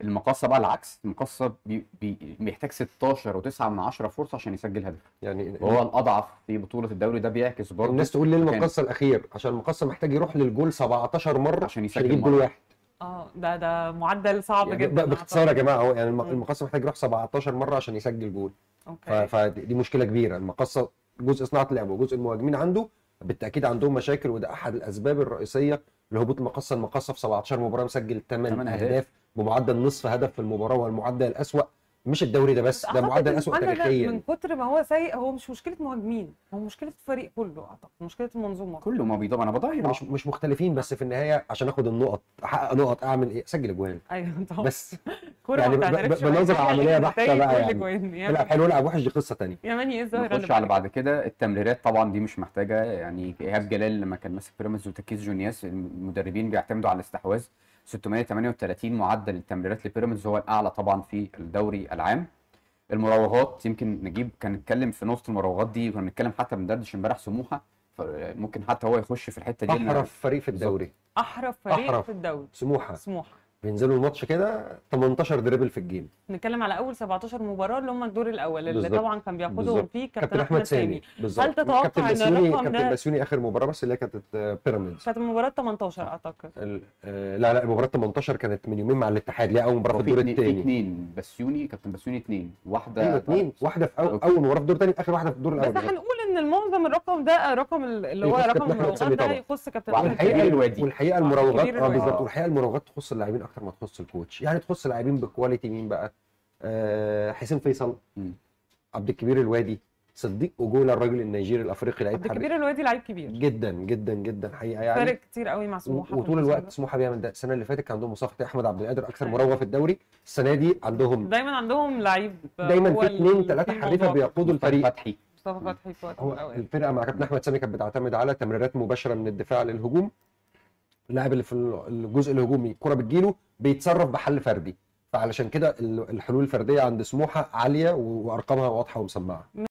المقصه بقى العكس المقصه بي بي بيحتاج 16 و9 من 10 فرصه عشان يسجل هدف يعني وهو الاضعف في بطوله الدوري ده بيعكس برضه الناس تقول ليه كان- المقص الاخير عشان المقص محتاج يروح للجول 17 مره عشان عشان يسجل يجيب جول مرة. واحد اه ده ده معدل صعب يعني جدا ب- باختصار يا جماعه هو يعني الم- مم. المقص محتاج يروح 17 مره عشان يسجل جول ف- اوكي فدي مشكله كبيره المقصه جزء صناعه اللعب وجزء المهاجمين عنده بالتاكيد عندهم مشاكل وده احد الاسباب الرئيسيه لهبوط المقصه المقصه في 17 مباراه مسجل 8 تمن أهداف. اهداف بمعدل نصف هدف في المباراه والمعدل الاسوأ مش الدوري ده بس ده أعتقد معدل إن اسوأ المعدل ده تاريخيا من كتر ما هو سيء هو مش مشكله مهاجمين هو مشكله الفريق كله اعتقد مشكله المنظومه كله ما بيضيع انا بضيع احنا مش مش مختلفين بس في النهايه عشان اخد النقط احقق نقط اعمل ايه اسجل اجوان ايوه طبعا بس كوره يعني ما ب- ب- بتعترفش بنظرة بأي حاجة، عملية أنت بحتة نتائج بقى كل يعني. جوان. يا العب حلو العب وحش دي قصه ثانيه يا ماني ايه الظاهره نخش على بعد كده التمريرات طبعا دي مش محتاجه يعني ايهاب جلال لما كان ماسك بيراميدز وتركيز جونياس المدربين بيعتمدوا على الاستحواذ 638 معدل التمريرات لبيراميدز هو الاعلى طبعا في الدوري العام المراوغات يمكن نجيب كان نتكلم في نقطه المراوغات دي وكنا بنتكلم حتى بندردش امبارح سموحه فممكن حتى هو يخش في الحته دي احرف فريق في الدوري احرف فريق أحرف. في الدوري سموحه سموحه بينزلوا الماتش كده 18 دريبل في الجيم نتكلم على اول 17 مباراه اللي هم الدور الاول اللي بالظبط. طبعا كان بياخدهم بالظبط. فيه كابتن احمد سامي بالظبط هل تتوقع كابتن إن بسيوني الرقم كابتن ده- بسيوني اخر مباراه بس اللي هي كانت آه، بيراميدز كانت المباراه 18 اعتقد ال- آه، لا لا المباراه 18 كانت من يومين مع الاتحاد اللي هي اول مباراه في في الدور اتنين- في الثاني اثنين بسيوني كابتن بسيوني اثنين واحده ايوه اثنين واحده في أو أوكي. اول مباراه في الدور الثاني اخر واحده في الدور بس الاول هنقول ان المعظم الرقم ده رقم ال- اللي هو يخص رقم كابتن أحمد سامي المراوغات ده طبعا. يخص كابتن وعلى أحمد الحقيقة سامي. كبير الوادي. والحقيقه كبير المراوغات اه الوادي. بالظبط والحقيقه المراوغات تخص اللاعبين اكتر ما تخص الكوتش يعني تخص اللاعبين بكواليتي مين بقى آه حسين فيصل مم. عبد الكبير الوادي صديق اوجولا الراجل النيجيري الافريقي لعيب عبد حريف الكبير الوادي لعيب كبير جدا جدا جدا حقيقه يعني فارق كتير قوي مع سموحه في وطول الموسم الوقت ده. سموحه بيعمل ده السنه اللي فاتت كان عندهم مصطفى احمد عبد القادر اكثر أيوة. مراوغه في الدوري السنه دي عندهم دايما عندهم لعيب دايما هو في ال- اثنين ثلاثه في حريفه الموضوع. بيقودوا مصطفى الفريق فتحي مصطفى فتحي في وقت من هو الأوقات. الفرقه مع كابتن احمد سامي كانت بتعتمد على تمريرات مباشره من الدفاع للهجوم اللاعب اللي في الجزء الهجومي الكره بتجيله بيتصرف بحل فردي فعلشان كده ال- الحلول الفرديه عند سموحه عاليه و- وارقامها واضحه ومسمعه